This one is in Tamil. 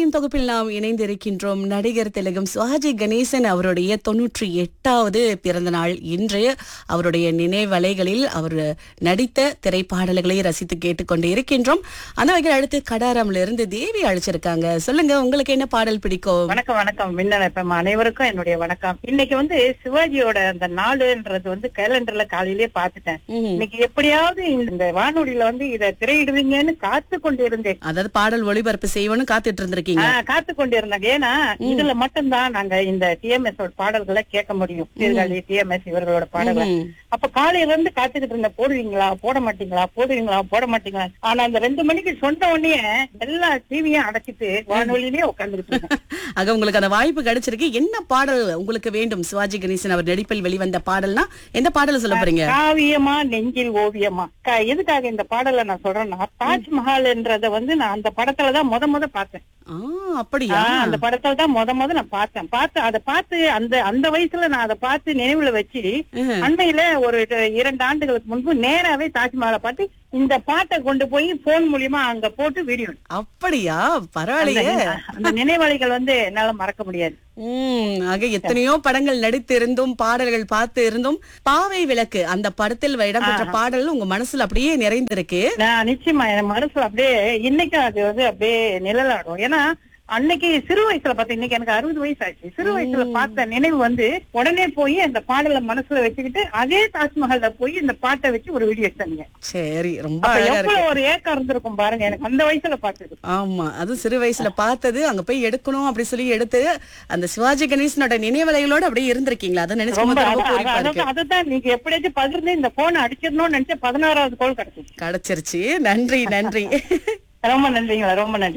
நிகழ்ச்சியின் தொகுப்பில் நாம் இணைந்திருக்கின்றோம் நடிகர் திலகம் சுவாஜி கணேசன் அவருடைய தொன்னூற்றி எட்டாவது பிறந்த நாள் இன்று அவருடைய நினைவலைகளில் அவர் நடித்த திரைப்பாடல்களை ரசித்து கேட்டுக்கொண்டு இருக்கின்றோம் அந்த வகையில் அடுத்து கடாரம்ல இருந்து தேவி அழைச்சிருக்காங்க சொல்லுங்க உங்களுக்கு என்ன பாடல் பிடிக்கும் வணக்கம் வணக்கம் மின்னல் எஃப்எம் அனைவருக்கும் என்னுடைய வணக்கம் இன்னைக்கு வந்து சிவாஜியோட அந்த நாளுன்றது வந்து கேலண்டர்ல காலையிலேயே பாத்துட்டேன் ம்ஹும். இன்னைக்கு எப்படியாவது இந்த வானொலியில வந்து இத திரையிடுவீங்கன்னு காத்து கொண்டு இருந்தேன் அதாவது பாடல் ஒளிபரப்பு செய்வோன்னு காத்துட்டு இருந்திருக்கீங்க ஆஹ் காத்து கொண்டு இருந்தாங்க ஏன்னா இதுல மட்டும்தான் நாங்க இந்த டிஎம்எஸ் பாடல்களை கேட்க முடியும் சீர்காழி டிஎம்எஸ் இவர்களோட பாடல்கள் ம்ஹும். அப்ப காலையில இருந்து காத்துக்கிட்டு இருந்த போடுவீங்களா போட மாட்டீங்களா போடுவீங்களா போட மாட்டீங்களா ஆனா அந்த ரெண்டு மணிக்கு சொன்ன உடனே எல்லா டிவியும் அடைச்சிட்டு வானொலியிலேயே உட்காந்துக்கிட்டு இருக்கேன் ஆக உங்களுக்கு அந்த வாய்ப்பு கிடைச்சிருக்கு என்ன பாடல் உங்களுக்கு வேண்டும் சிவாஜி கணேசன் அவர் நடிப்பில் வெளிவந்த பாடல்னா எந்த பாடல் சொல்ல போறீங்க காவியமா நெஞ்சில் ஓவியமா க- எதுக்காக இந்த பாடலை நான் சொல்றேன்னா தாஜ்மஹால்ன்றத வந்து நான் அந்த படத்துல தான் முத முத பார்த்தேன் ஆ அப்படியா ஆஹ், அந்த படத்துல தான் முத முத நான் பார்த்தேன் பார்த்து அதை பார்த்து அந்த அந்த வயசுல நான் அதை பார்த்து நினைவுல வச்சு ம்ஹும். அண்மையில ஒரு இரண்டு ஆண்டுகளுக்கு முன்பு நேராவே தாஜ்மஹாலை பார்த்து இந்த பாட்டை கொண்டு போய் போன் மூலியமா அங்க போட்டு வீடியோ அப்படியா அந்த பரவாயில்லையே நினை- அந்த நினைவாளிகள் வந்து என்னால மறக்க முடியாது உம் ஆக எத்தனையோ படங்கள் நடித்து இருந்தும் பாடல்கள் பார்த்து இருந்தும் பாவை விளக்கு அந்த படத்தில் இடம்பெற்ற பாடல் உங்க மனசுல அப்படியே நிறைந்திருக்கு நான் நிச்சயமா என் மனசுல அப்படியே இன்னைக்கும் அது வந்து அப்படியே நிழலாடும் ஏன்னா அன்னைக்கு சிறு வயசுல பார்த்தேன் இன்னைக்கு எனக்கு அறுபது வயசு ஆச்சு சிறு வயசுல பார்த்த நினைவு வந்து உடனே போய் அந்த பாடலை மனசுல வச்சுக்கிட்டு அதே தாஜ்மஹால்ல போய் இந்த பாட்டை வச்சு ஒரு வீடியோ எடுத்தாங்க சரி ரொம்ப அப்ப அழகா இருக்கு எவ்வளவு ஒரு ஏக்கம் இருந்திருக்கும் பாருங்க எனக்கு அந்த வயசுல பார்த்தது ஆமா அது சிறு வயசுல பார்த்தது அங்க போய் எடுக்கணும் அப்படி சொல்லி எடுத்து அந்த சிவாஜி கணேசனோட நினைவலைகளோட அப்படியே இருந்திருக்கீங்களா அதை நினைச்சு ரொம்ப போது ரொம்ப அதான், பூரிப்பா இருக்கு அதான் அதுதான் நீங்க எப்படியாச்சும் பகிர்ந்து இந்த போனை அடிச்சிடணும்னு நினைச்ச பதினாறாவது கோல் கிடைச்சிச்சு கிடைச்சிருச்சு நன்றி நன்றி ரொம்ப நன்றிங்களா ரொம்ப நன்றி